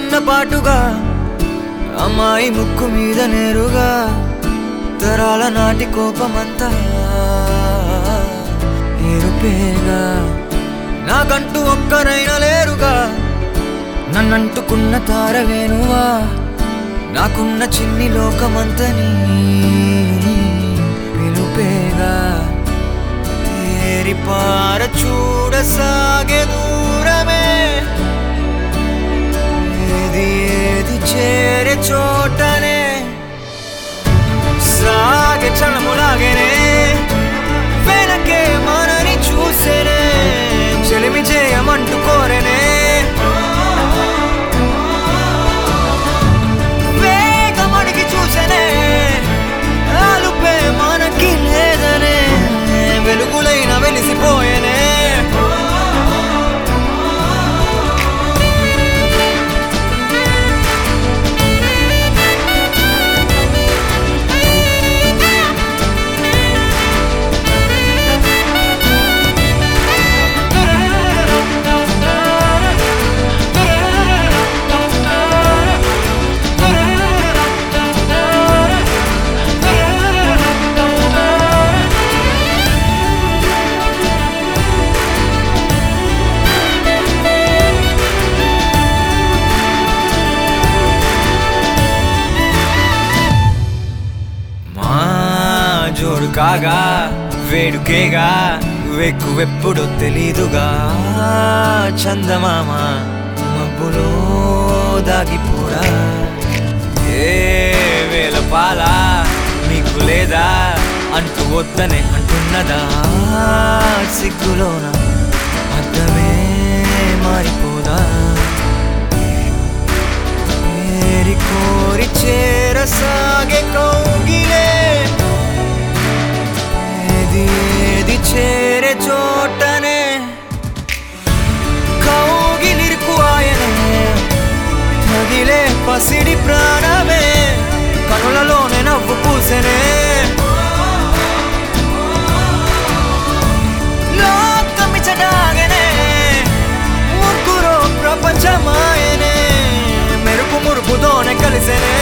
చిన్నపాటుగా అమ్మాయి ముక్కు మీద నేరుగా తరాల నాటి కోపమంతా ఏరుపేగా నాకంటూ ఒక్కరైనా లేరుగా నన్నంటుకున్న తారవేనువా నాకున్న చిన్ని లోకమంతని పిలుపేగా తేరిపార చూడసాగే దూరమే ఏది ఏది చేరే చోటనే సాగే క్షణములాగేనే వెనకే మనని చూసేనే చెలిమి చేయమంటూ కోరేనే వేగమడిగి చూసేనే ఆలుపే మనకి లేదనే వెలుగులైన వెలిసిపోయేనే మా జోడు కాగా వేడుకేగా వెక్కువెప్పుడు తెలీదుగా చందమామ మబ్బులో దాగిపోరా ఏ వేల పాల మీకు లేదా అంటూ వద్దనే అంటున్నదా సిగ్గులోన అర్థమే మారిపోదా ఏరి కోరి చేరసాగే కౌగిలే ఏది ఏది చేరే చోటనే కౌగిలిరుకు ఆయనే తగిలే పసిడి ప్రాణమే కనులలోనే నవ్వు పూసెనే లోకమిచడాగనే ముగ్గురు ప్రపంచమాయనే మెరుపు మురుపుతోనే కలిసెనే